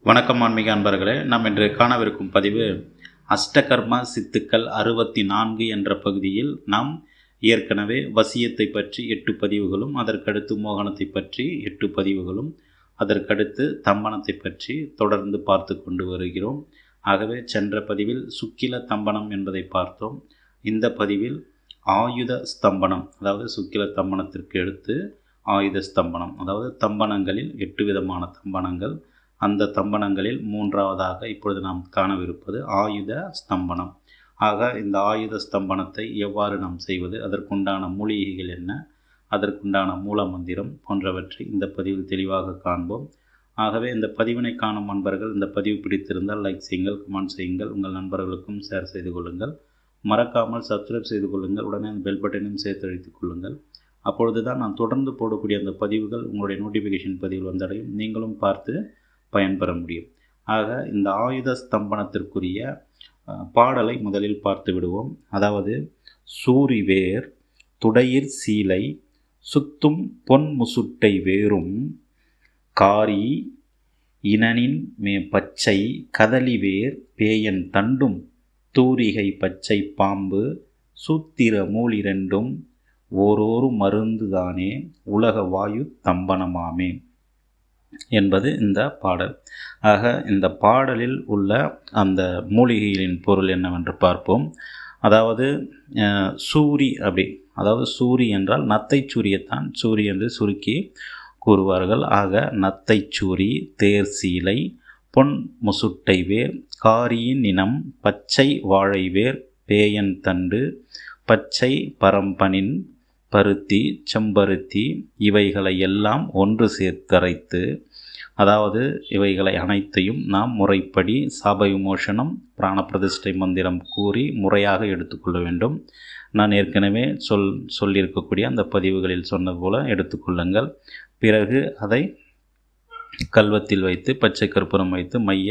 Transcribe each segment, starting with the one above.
வணக்கம் ஆன்மீக அன்பர்களே நாம் இன்று காணவிருக்கும் பதிவு அஷ்டகர்ம சித்துக்கள் அறுபத்தி நான்கு என்ற பகுதியில் நாம் ஏற்கனவே வசியத்தை பற்றி எட்டு பதிவுகளும் அதற்கடுத்து மோகனத்தை பற்றி எட்டு பதிவுகளும் அதற்கடுத்து தம்பனத்தை பற்றி தொடர்ந்து பார்த்து கொண்டு வருகிறோம் ஆகவே சென்ற பதிவில் சுக்கில தம்பனம் என்பதை பார்த்தோம் இந்த பதிவில் ஆயுத ஸ்தம்பனம் அதாவது சுக்கில தம்பனத்திற்கு எடுத்து ஆயுத ஸ்தம்பனம் அதாவது தம்பனங்களில் எட்டு விதமான தம்பனங்கள் அந்த தம்பனங்களில் மூன்றாவதாக இப்பொழுது நாம் காணவிருப்பது ஆயுத ஸ்தம்பனம் ஆக இந்த ஆயுத ஸ்தம்பனத்தை எவ்வாறு நாம் செய்வது அதற்குண்டான மூலிகைகள் என்ன அதற்குண்டான மூல மந்திரம் போன்றவற்றை இந்த பதிவில் தெளிவாக காண்போம் ஆகவே இந்த பதிவினை காணும் நண்பர்கள் இந்த பதிவு பிடித்திருந்தால் லைக் செய்யுங்கள் கமெண்ட் செய்யுங்கள் உங்கள் நண்பர்களுக்கும் ஷேர் செய்து கொள்ளுங்கள் மறக்காமல் சப்ஸ்கிரைப் செய்து கொள்ளுங்கள் உடனே அந்த பெல் பட்டனையும் சேர்த்து அழைத்துக் கொள்ளுங்கள் அப்பொழுது தான் நான் தொடர்ந்து போடக்கூடிய அந்த பதிவுகள் உங்களுடைய நோட்டிஃபிகேஷன் பதிவில் வந்தடையும் நீங்களும் பார்த்து பயன்பெற முடியும் ஆக இந்த ஆயுத ஸ்தம்பனத்திற்குரிய பாடலை முதலில் பார்த்து விடுவோம் அதாவது சூரிவேர் துடையிற் சீலை சுத்தும் பொன் முசுட்டை வேரும் காரி இனனின் மே பச்சை கதலிவேர் பேயன் தண்டும் தூரிகை பச்சை பாம்பு சூத்திர மூலிரண்டும் ஓரோரு மருந்துதானே உலக வாயு தம்பனமாமே என்பது இந்த பாடல் ஆக இந்த பாடலில் உள்ள அந்த மூலிகைகளின் பொருள் என்னவென்று பார்ப்போம் அதாவது சூரி அப்படி அதாவது சூரி என்றால் நத்தை சூரியத்தான் சூரி என்று சுருக்கி கூறுவார்கள் ஆக நத்தை சூரி தேர் சீலை பொன் முசுட்டை வேர் காரியின் இனம் பச்சை வாழை வேர் பேயன் தண்டு பச்சை பரம்பனின் பருத்தி செம்பருத்தி இவைகளை எல்லாம் ஒன்று சேர்த்தரைத்து அதாவது இவைகளை அனைத்தையும் நாம் முறைப்படி சாப விமோசனம் பிராணப்பிரதிஷ்டை மந்திரம் கூறி முறையாக எடுத்துக்கொள்ள வேண்டும் நான் ஏற்கனவே சொல் சொல்லியிருக்கக்கூடிய அந்த பதிவுகளில் சொன்னது போல எடுத்துக்கொள்ளுங்கள் பிறகு அதை கல்வத்தில் வைத்து பச்சை கற்பூரம் வைத்து மைய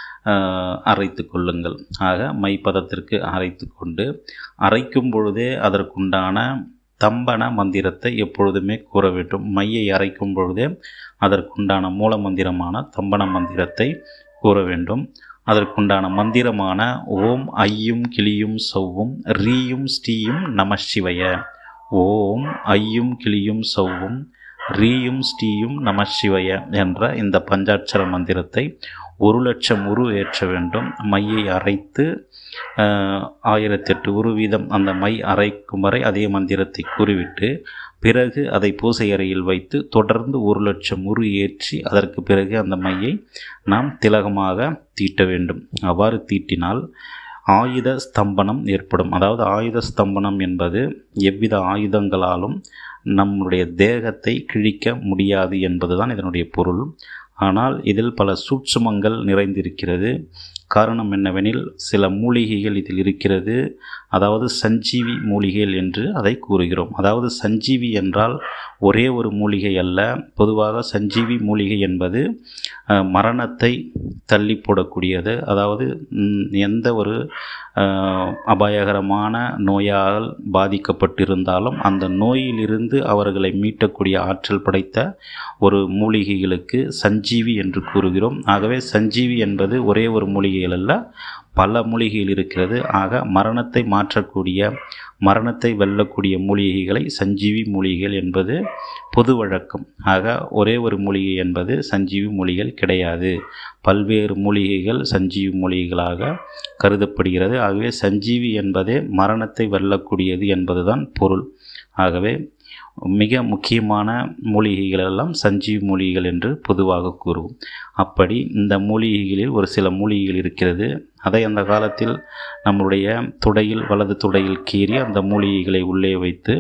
அரைத்து கொள்ளுங்கள் ஆக மை பதத்திற்கு அரைத்து கொண்டு அரைக்கும் பொழுதே அதற்குண்டான தம்பன மந்திரத்தை எப்பொழுதுமே கூற வேண்டும் மையை அரைக்கும் பொழுதே அதற்குண்டான மூல மந்திரமான தம்பன மந்திரத்தை கூற வேண்டும் அதற்குண்டான மந்திரமான ஓம் ஐயும் கிளியும் சௌவும் ரீயும் ஸ்ரீயும் நமசிவய ஓம் ஐயும் கிளியும் சௌவும் ரீயும் ஸ்ரீயும் நமசிவய என்ற இந்த பஞ்சாட்சர மந்திரத்தை ஒரு லட்சம் உரு ஏற்ற வேண்டும் மையை அரைத்து ஆயிரத்தெட்டு உரு வீதம் அந்த மை அரைக்கும் வரை அதே மந்திரத்தை கூறிவிட்டு பிறகு அதை பூசை அறையில் வைத்து தொடர்ந்து ஒரு லட்சம் உரு ஏற்றி அதற்கு பிறகு அந்த மையை நாம் திலகமாக தீட்ட வேண்டும் அவ்வாறு தீட்டினால் ஆயுத ஸ்தம்பனம் ஏற்படும் அதாவது ஆயுத ஸ்தம்பனம் என்பது எவ்வித ஆயுதங்களாலும் நம்முடைய தேகத்தை கிழிக்க முடியாது என்பதுதான் இதனுடைய பொருள் ஆனால் இதில் பல சூட்சுமங்கள் நிறைந்திருக்கிறது காரணம் என்னவெனில் சில மூலிகைகள் இதில் இருக்கிறது அதாவது சஞ்சீவி மூலிகைகள் என்று அதை கூறுகிறோம் அதாவது சஞ்சீவி என்றால் ஒரே ஒரு மூலிகை அல்ல பொதுவாக சஞ்சீவி மூலிகை என்பது மரணத்தை தள்ளி போடக்கூடியது அதாவது எந்த ஒரு அபாயகரமான நோயால் பாதிக்கப்பட்டிருந்தாலும் அந்த நோயிலிருந்து அவர்களை மீட்டக்கூடிய ஆற்றல் படைத்த ஒரு மூலிகைகளுக்கு சஞ்சீவி என்று கூறுகிறோம் ஆகவே சஞ்சீவி என்பது ஒரே ஒரு மூலிகைகள் அல்ல பல மூலிகைகள் இருக்கிறது ஆக மரணத்தை மாற்றக்கூடிய மரணத்தை வெல்லக்கூடிய மூலிகைகளை சஞ்சீவி மூலிகைகள் என்பது பொது வழக்கம் ஆக ஒரே ஒரு மூலிகை என்பது சஞ்சீவி மூலிகைகள் கிடையாது பல்வேறு மூலிகைகள் சஞ்சீவி மூலிகைகளாக கருதப்படுகிறது ஆகவே சஞ்சீவி என்பதே மரணத்தை வெல்லக்கூடியது என்பதுதான் பொருள் ஆகவே மிக முக்கியமான மூலிகைகள் எல்லாம் சஞ்சீவி மூலிகைகள் என்று பொதுவாக கூறுவோம் அப்படி இந்த மூலிகைகளில் ஒரு சில மூலிகைகள் இருக்கிறது அதை அந்த காலத்தில் நம்முடைய துடையில் வலது துடையில் கீறி அந்த மூலிகைகளை உள்ளே வைத்து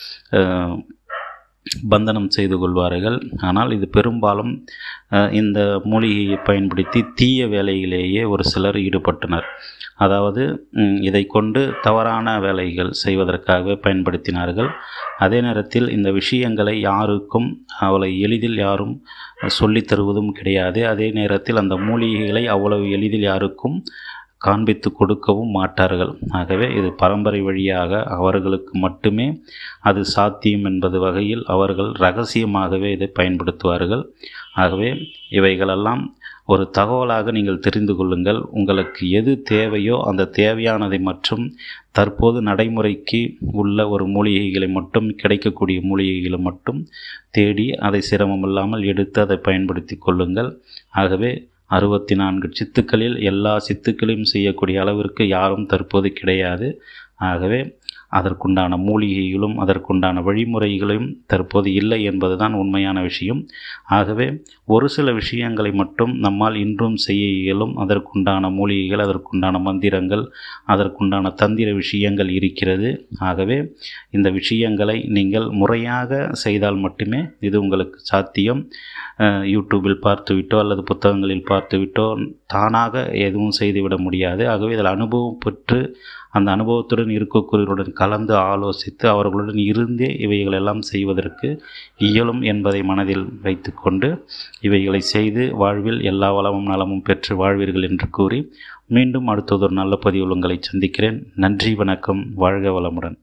பந்தனம் செய்து கொள்வார்கள் ஆனால் இது பெரும்பாலும் இந்த மூலிகையை பயன்படுத்தி தீய வேலையிலேயே ஒரு சிலர் ஈடுபட்டனர் அதாவது இதை கொண்டு தவறான வேலைகள் செய்வதற்காகவே பயன்படுத்தினார்கள் அதே நேரத்தில் இந்த விஷயங்களை யாருக்கும் அவளை எளிதில் யாரும் சொல்லித் தருவதும் கிடையாது அதே நேரத்தில் அந்த மூலிகைகளை அவ்வளவு எளிதில் யாருக்கும் காண்பித்து கொடுக்கவும் மாட்டார்கள் ஆகவே இது பரம்பரை வழியாக அவர்களுக்கு மட்டுமே அது சாத்தியம் என்பது வகையில் அவர்கள் ரகசியமாகவே இதை பயன்படுத்துவார்கள் ஆகவே இவைகளெல்லாம் ஒரு தகவலாக நீங்கள் தெரிந்து கொள்ளுங்கள் உங்களுக்கு எது தேவையோ அந்த தேவையானதை மற்றும் தற்போது நடைமுறைக்கு உள்ள ஒரு மூலிகைகளை மட்டும் கிடைக்கக்கூடிய மூலிகைகளை மட்டும் தேடி அதை சிரமமில்லாமல் எடுத்து அதை பயன்படுத்தி கொள்ளுங்கள் ஆகவே அறுபத்தி நான்கு சித்துக்களில் எல்லா சித்துக்களையும் செய்யக்கூடிய அளவிற்கு யாரும் தற்போது கிடையாது ஆகவே அதற்குண்டான மூலிகைகளும் அதற்குண்டான வழிமுறைகளும் தற்போது இல்லை என்பதுதான் உண்மையான விஷயம் ஆகவே ஒரு சில விஷயங்களை மட்டும் நம்மால் இன்றும் செய்ய இயலும் அதற்குண்டான மூலிகைகள் அதற்குண்டான மந்திரங்கள் அதற்குண்டான தந்திர விஷயங்கள் இருக்கிறது ஆகவே இந்த விஷயங்களை நீங்கள் முறையாக செய்தால் மட்டுமே இது உங்களுக்கு சாத்தியம் யூடியூபில் பார்த்துவிட்டோ அல்லது புத்தகங்களில் பார்த்துவிட்டோ தானாக எதுவும் செய்துவிட முடியாது ஆகவே இதில் அனுபவம் பெற்று அந்த அனுபவத்துடன் இருக்கக்கூடியவருடன் கலந்து ஆலோசித்து அவர்களுடன் இருந்தே இவைகளெல்லாம் செய்வதற்கு இயலும் என்பதை மனதில் வைத்துக்கொண்டு இவைகளை செய்து வாழ்வில் எல்லா வளமும் நலமும் பெற்று வாழ்வீர்கள் என்று கூறி மீண்டும் அடுத்ததொரு நல்ல பதிவு உங்களை சந்திக்கிறேன் நன்றி வணக்கம் வாழ்க வளமுடன்